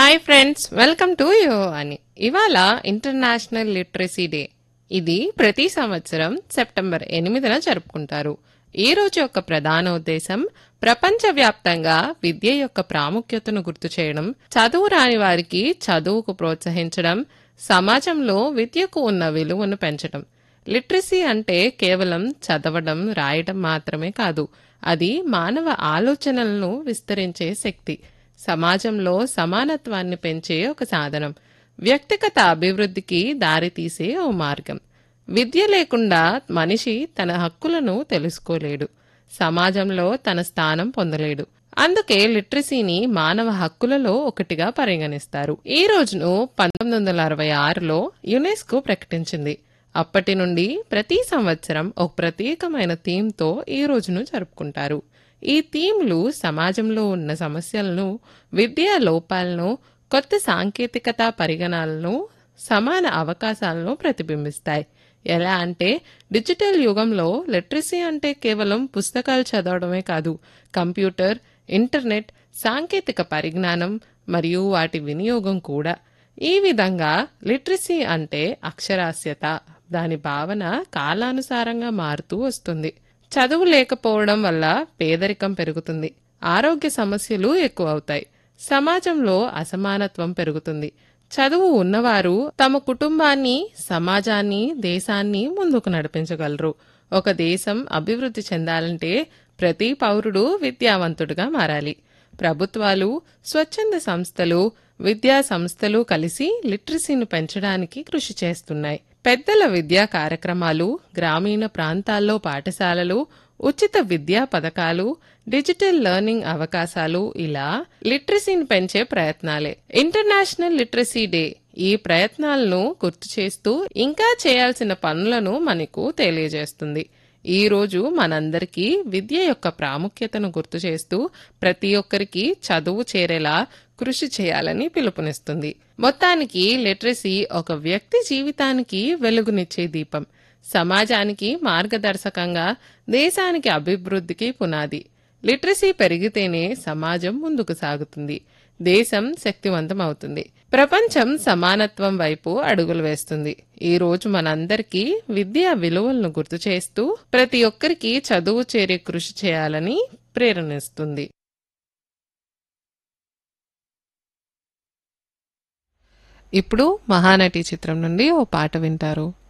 hi friends welcome to యో అని ఇవాళ ఇంటర్నేషనల్ లిటరసీ డే ఇది ప్రతి సంవత్సరం సెప్టెంబర్ ఎనిమిదిన జరుపుకుంటారు ఈ రోజు యొక్క ప్రధాన ఉద్దేశం ప్రపంచవ్యాప్తంగా విద్య యొక్క ప్రాముఖ్యతను గుర్తు చేయడం చదువు రాని వారికి చదువుకు ప్రోత్సహించడం సమాజంలో విద్యకు ఉన్న విలువను పెంచడం లిటరసీ అంటే కేవలం చదవడం రాయడం మాత్రమే కాదు అది మానవ ఆలోచనలను విస్తరించే శక్తి సమాజంలో సమానత్వాన్ని పెంచే ఒక సాధనం వ్యక్తిగత అభివృద్ధికి దారితీసే ఓ మార్గం విద్య లేకుండా మనిషి తన హక్కులను తెలుసుకోలేడు సమాజంలో తన స్థానం పొందలేడు అందుకే లిటరసీని మానవ హక్కులలో ఒకటిగా పరిగణిస్తారు ఈ రోజును పంతొమ్మిది వందల అరవై ఆరులో యునెస్కో ప్రకటించింది అప్పటి నుండి ప్రతి సంవత్సరం ఒక ప్రత్యేకమైన థీమ్తో ఈ రోజును జరుపుకుంటారు ఈ థీమ్లు సమాజంలో ఉన్న సమస్యలను విద్యా లోపాలను కొత్త సాంకేతికత పరిగణాలను సమాన అవకాశాలను ప్రతిబింబిస్తాయి ఎలా అంటే డిజిటల్ యుగంలో లిటరసీ అంటే కేవలం పుస్తకాలు చదవడమే కాదు కంప్యూటర్ ఇంటర్నెట్ సాంకేతిక పరిజ్ఞానం మరియు వాటి వినియోగం కూడా ఈ విధంగా లిటరసీ అంటే అక్షరాస్యత దాని భావన కాలానుసారంగా మారుతూ వస్తుంది చదువు లేకపోవడం వల్ల పేదరికం పెరుగుతుంది ఆరోగ్య సమస్యలు ఎక్కువ అవుతాయి సమాజంలో అసమానత్వం పెరుగుతుంది చదువు ఉన్నవారు తమ కుటుంబాన్ని సమాజాన్ని దేశాన్ని ముందుకు నడిపించగలరు ఒక దేశం అభివృద్ధి చెందాలంటే ప్రతి పౌరుడు విద్యావంతుడిగా మారాలి ప్రభుత్వాలు స్వచ్ఛంద సంస్థలు విద్యా సంస్థలు కలిసి లిటరసీని పెంచడానికి కృషి చేస్తున్నాయి పెద్దల విద్యా కార్యక్రమాలు గ్రామీణ ప్రాంతాల్లో పాఠశాలలు ఉచిత విద్యా పథకాలు డిజిటల్ లెర్నింగ్ అవకాశాలు ఇలా లిటరసీని పెంచే ప్రయత్నాలే ఇంటర్నేషనల్ లిటరసీ డే ఈ ప్రయత్నాలను గుర్తు చేస్తూ ఇంకా చేయాల్సిన పనులను మనకు తెలియజేస్తుంది ఈ రోజు మనందరికీ విద్య యొక్క ప్రాముఖ్యతను గుర్తు చేస్తూ ప్రతి ఒక్కరికి చదువు చేరేలా కృషి చేయాలని పిలుపునిస్తుంది మొత్తానికి లిటరసీ ఒక వ్యక్తి జీవితానికి వెలుగునిచ్చే దీపం సమాజానికి మార్గదర్శకంగా దేశానికి అభివృద్ధికి పునాది లిటరసీ పెరిగితేనే సమాజం ముందుకు సాగుతుంది దేశం శక్తివంతం అవుతుంది ప్రపంచం సమానత్వం వైపు అడుగులు వేస్తుంది ఈ రోజు మనందరికీ విద్యా విలువలను గుర్తు చేస్తూ ప్రతి ఒక్కరికి చదువు చేరే కృషి చేయాలని ప్రేరణిస్తుంది ఇప్పుడు మహానటి చిత్రం నుండి ఓ పాట వింటారు